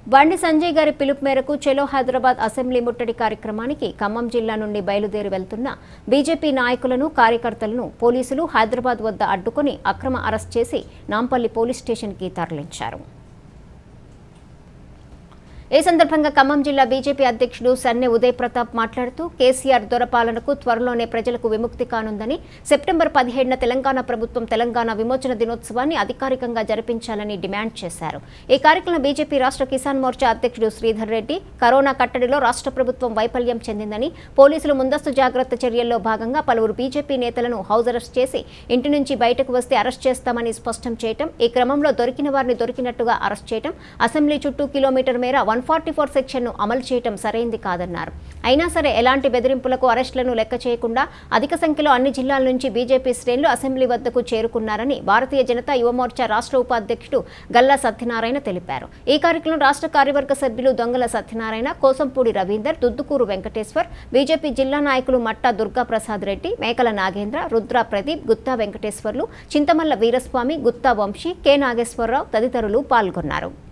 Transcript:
బండి సంజయ్ గారి పిలుపు మేరకు చెలో హైదరాబాద్ అసెంబ్లీ ముట్టడి కార్యక్రమానికి ఖమ్మం జిల్లా నుండి బయలుదేరి వెళ్తున్న బీజేపీ నాయకులను కార్యకర్తలను పోలీసులు హైదరాబాద్ వద్ద అడ్డుకొని అక్రమ అరెస్ట్ చేసి నాంపల్లి పోలీస్ స్టేషన్కి తరలించారు ఈ సందర్భంగా ఖమ్మం జిల్లా బీజేపీ అధ్యక్షుడు సన్నె ఉదయ్ ప్రతాప్ మాట్లాడుతూ కేసీఆర్ దొరపాలనకు త్వరలోనే ప్రజలకు విముక్తి కానుందని సెప్టెంబర్ పదిహేడున తెలంగాణ ప్రభుత్వం తెలంగాణ విమోచన దినోత్సవాన్ని అధికారికంగా జరిపించాలని డిమాండ్ చేశారు ఈ కార్యక్రమంలో బీజేపీ రాష్ట్ర కిసాన్ మోర్చా అధ్యక్షుడు శ్రీధర్ రెడ్డి కరోనా కట్టడిలో రాష్ట్ర ప్రభుత్వం వైఫల్యం చెందిందని పోలీసులు ముందస్తు జాగ్రత్త చర్యల్లో భాగంగా పలువురు బీజేపీ నేతలను హౌస్ అరెస్ట్ చేసి ఇంటి నుంచి బయటకు వస్తే అరెస్ట్ చేస్తామని స్పష్టం చేయటం ఈ క్రమంలో దొరికిన వారిని దొరికినట్టుగా అరెస్ట్ చేయటం అసెంబ్లీ చుట్టూ కిలోమీటర్ మేర వన్ ఫార్టీ ఫోర్ సెక్షన్ను అమలు చేయటం సరైంది కాదన్నారు అయినా సరే ఎలాంటి బెదిరింపులకు అరెస్టులను లెక్క చేయకుండా అధిక సంఖ్యలో అన్ని జిల్లాల నుంచి బీజేపీ శ్రేణులు అసెంబ్లీ వద్దకు చేరుకున్నారని భారతీయ జనతా యువమోర్చా రాష్ట్ర ఉపాధ్యక్షుడు గల్లా సత్యనారాయణ తెలిపారు ఈ కార్యక్రమం రాష్ట్ర కార్యవర్గ సభ్యులు దొంగల సత్యనారాయణ కోసంపూడి రవీందర్ దుద్దుకూరు వెంకటేశ్వర్ బీజేపీ జిల్లా నాయకులు మట్టా దుర్గా ప్రసాద్ రెడ్డి మేకల నాగేంద్ర రుద్ర ప్రదీప్ గుత్తా వెంకటేశ్వర్లు చింతమల్ల వీరస్వామి గుత్తా వంశీ కె నాగేశ్వరరావు తదితరులు పాల్గొన్నారు